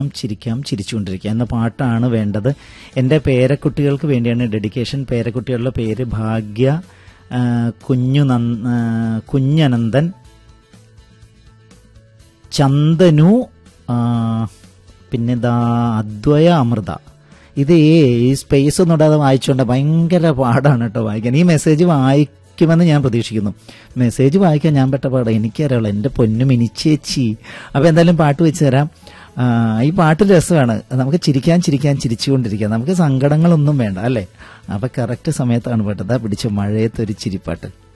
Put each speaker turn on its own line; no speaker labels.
ചിരിക്കാം ചിരിച്ചുകൊണ്ടിരിക്കുക എന്ന പാട്ടാണ് വേണ്ടത് എൻ്റെ പേരക്കുട്ടികൾക്ക് വേണ്ടിയാണ് ഡെഡിക്കേഷൻ പേരക്കുട്ടികളുടെ പേര് ഭാഗ്യ ആ, കുഞ്ഞു നന്ദ ആ, കുഞ്ഞനന്ദൻ ചന്ദനു ആ, പിന്നെ ദാ അദ്വയ അമൃത ഇത് ഈ സ്പേസ് ഒന്നും ഇടാതെ വായിച്ചുകൊണ്ട് ഭയങ്കര പാടാണ് കേട്ടോ വായിക്കാൻ ഈ മെസ്സേജ് വായിക്കുമെന്ന് ഞാൻ പ്രതീക്ഷിക്കുന്നു മെസ്സേജ് വായിക്കാൻ ഞാൻ പെട്ട പാടാം എനിക്കറിയാലോ എൻ്റെ പൊന്നു മിനിച്ചേച്ചി അപ്പോൾ എന്തായാലും പാട്ട് വെച്ച് തരാം ആ, ഈ പാട്ട് രസമാണ് നമുക്ക് ചിരിക്കാൻ ചിരിക്കാൻ ചിരിച്ചുകൊണ്ടിരിക്കാം നമുക്ക് സങ്കടങ്ങളൊന്നും വേണ്ട അല്ലേ അപ്പോൾ കറക്റ്റ് സമയത്താണ് പെട്ടത് പിടിച്ച മഴയത്തൊരു ചിരിപ്പാട്ട്